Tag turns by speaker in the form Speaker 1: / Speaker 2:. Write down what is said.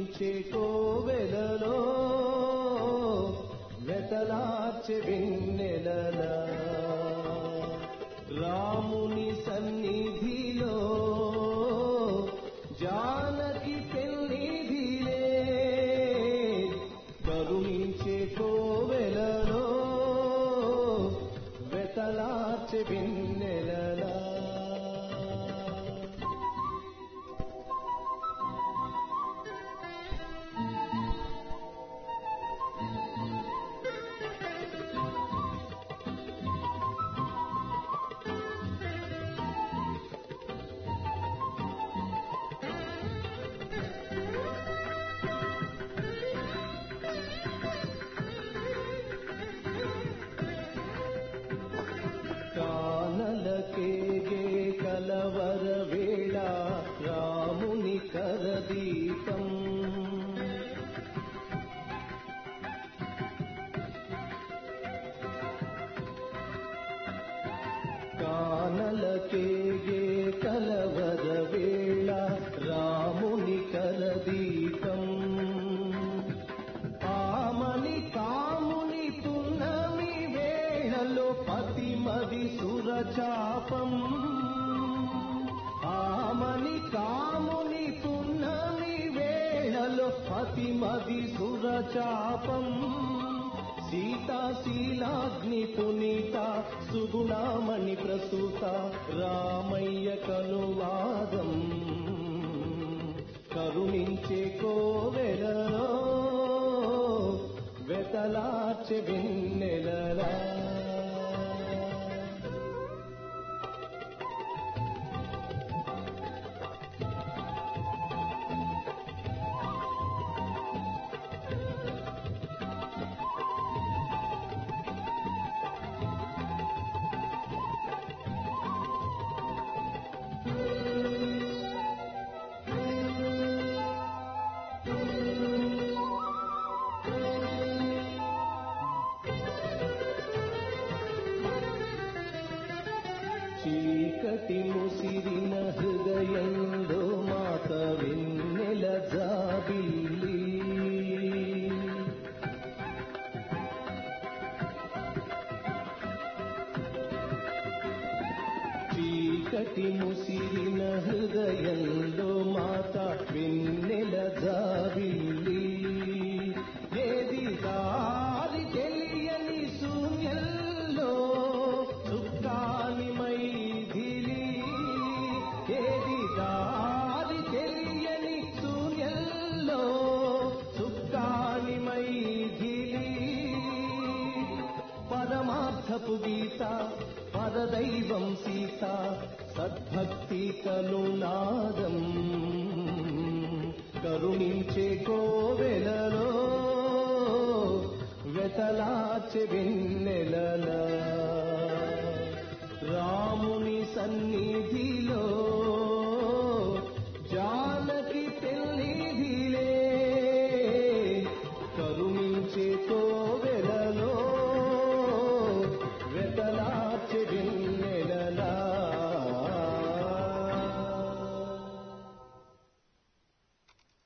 Speaker 1: కరుణించే కోవెలలో వెతలార్చె వెన్నెలలా రాముని సన్నిధిలో జానకి పెన్నిధిలే కరుణించే కోవెలలో వెతలార్చె వెన్నెలలా కానలకేగే కలవర వేళ రాముని కరదీపం కానలకేగే కలవర వేళ రాముని కరదీపం ఆమని కాముని పున్నమి వేళలో పతిమది సురచాపం ఆమని కాముని పున్నమి వేళలో పతిమది సురచాపం సీతాశీలాగ్ని పునీత సుగుణామణి ప్రసూత రామయ్య కనువాదం కరుణించే కోవెలలో వెతలార్చె వెన్నెలలా చీకటి ముసిరిన హృదయంలో మాత వెన్నెల జాబిల్లి చీకటి ముసిరిన హృదయంలో మాత వెన్నెల జాబిల్లి ఏది దారి తెలియని శూన్యంలో చుక్కాని మైథిలి ఏది దారి తెలియని శూన్యంలో చుక్కాని మైథిలి పరమార్థపు గీత పరదైవం సీత సద్భక్తి కలునాదం కరుణించే కోవెలలో వెతలాచె వెన్నెలలా